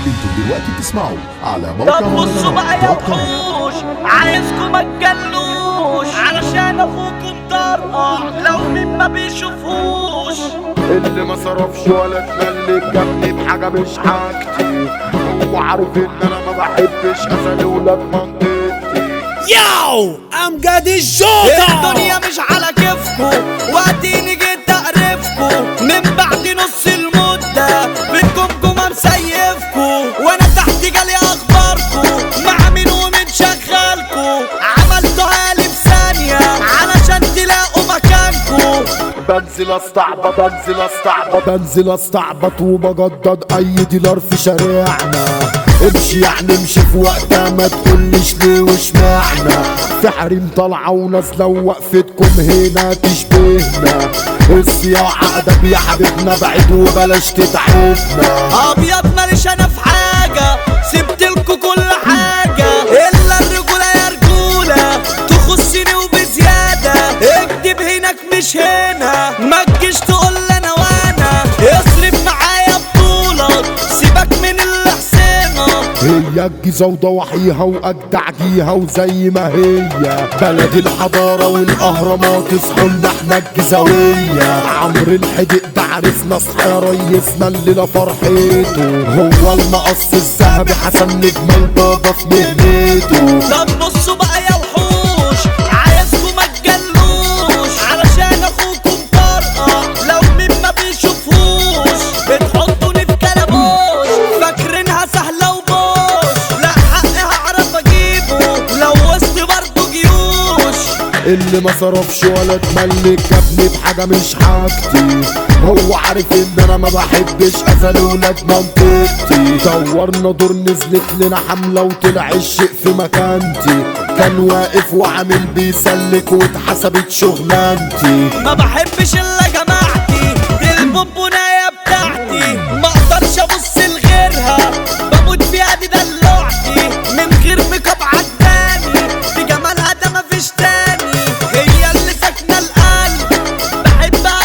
انتوا دلوقتي بتسمعوا على موقع طب بصوا بقى يا دوت كوم. وحوش عايزكم ما تجلوش علشان اخوكم طرقع لو مين ما بيشوفوش اللي ما صرفش ولا اتملك جابني بحاجة مش حاجتي هو عارف ان انا ما بحبش اسالي ولاد منطقتي ياو امجد الجوكر الدنيا مش على كيفكم واديني جيت اقرفكم من بعد نص المدة بتكمكم مسيفكم وانا تحت جالي اخباركم مع مين ومين شغالكم عملتوها لي في ثانية علشان تلاقوا مكانكم بنزل استعبط بنزل استعبط بنزل استعبط وبجدد اي ديلر في شارعنا امشي يعني امشي في وقتها ما تقوليش ليه واشمعنى في حريم طالعه ونازله ووقفتكم هنا تشبهنا الصياعه ادب يا حبيبنا بعيد وبلاش تتعبنا ابيض ماليش انا في حاجه سبت لكم كل حاجه الا الرجوله يا رجوله تخصني وبزياده اكتب هناك مش هنا ما تجيش تقول لي انا وانا اصرف معايا بطولك سيبك من اللي حسينا هي الجيزة وضواحيها وأجدع جيها وزي ما هي بلد الحضارة والأهرامات اصحولنا احنا الجيزاوية عمرو الحدق ده عرفنا صحى يا ريسنا الليلة فرحته هو المقص الذهبي حسن نجم البابا في مهنته طب بصوا بقى يا وحوش عايزكم ما تجلوش علشان اخوكم طرقع لو مين ما بيشوفوش بتحطوني في كلبوش فاكرينها سهلة وبوش لا حقي هعرف اجيبه لو وسط برضه جيوش اللي ما صرفش ولا اتملك جابني بحاجة مش حاجتي هو عارف ان انا ما بحبش ازل ولاد منطقتي دورنا دور نزلت لنا حملة وطلع الشيء في مكانتي كان واقف وعامل بيسلك واتحسبت شغلانتي ما بحبش الا جماعتي دي البونبونايه بتاعتي ما اقدرش ابص لغيرها بموت فيها دي دلوعتي من غير ميك اب عجباني في جمالها ده مفيش تاني هي اللي ساكنه القلب بحبها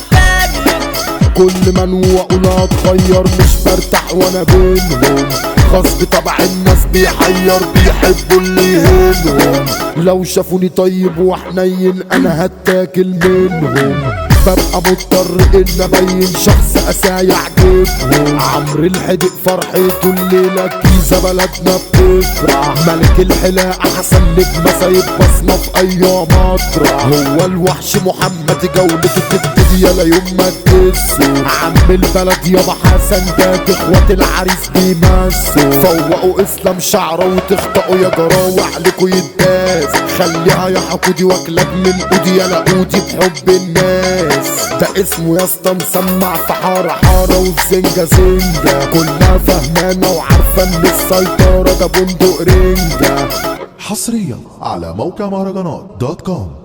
وحباني كل من واقول اتغير مش برتاح وانا بينهم غصب طبع الناس بيحير بيحبوا اللي يهمهم لو شافوني طيب وحنين انا هتاكل منهم ببقى مضطر ان ابين شخص اساء يعجبهم عمرو الحدق فرحته الليله كيزه بلدنا بتفرح ملك الحلاقه حسن نجمه سايب بصمه في اي مطرح هو الوحش محمد جولته تبتدي يلا يوم ما تكسوا عم البلد يابا حسن جات اخوات العريس بيمسوا فوقوا اسلام شعره وتخطئوا يا جراوة عليكوا يتداس خليها يا حقودي واكلك من اودي يا لقودي بحب الناس ده اسمه يا اسطى مسمع في حارة حارة وفي زنجة زنجة كلها فهمانة وعارفة ان السيطرة ده بندق رنجة حصريا على موقع مهرجانات دوت كوم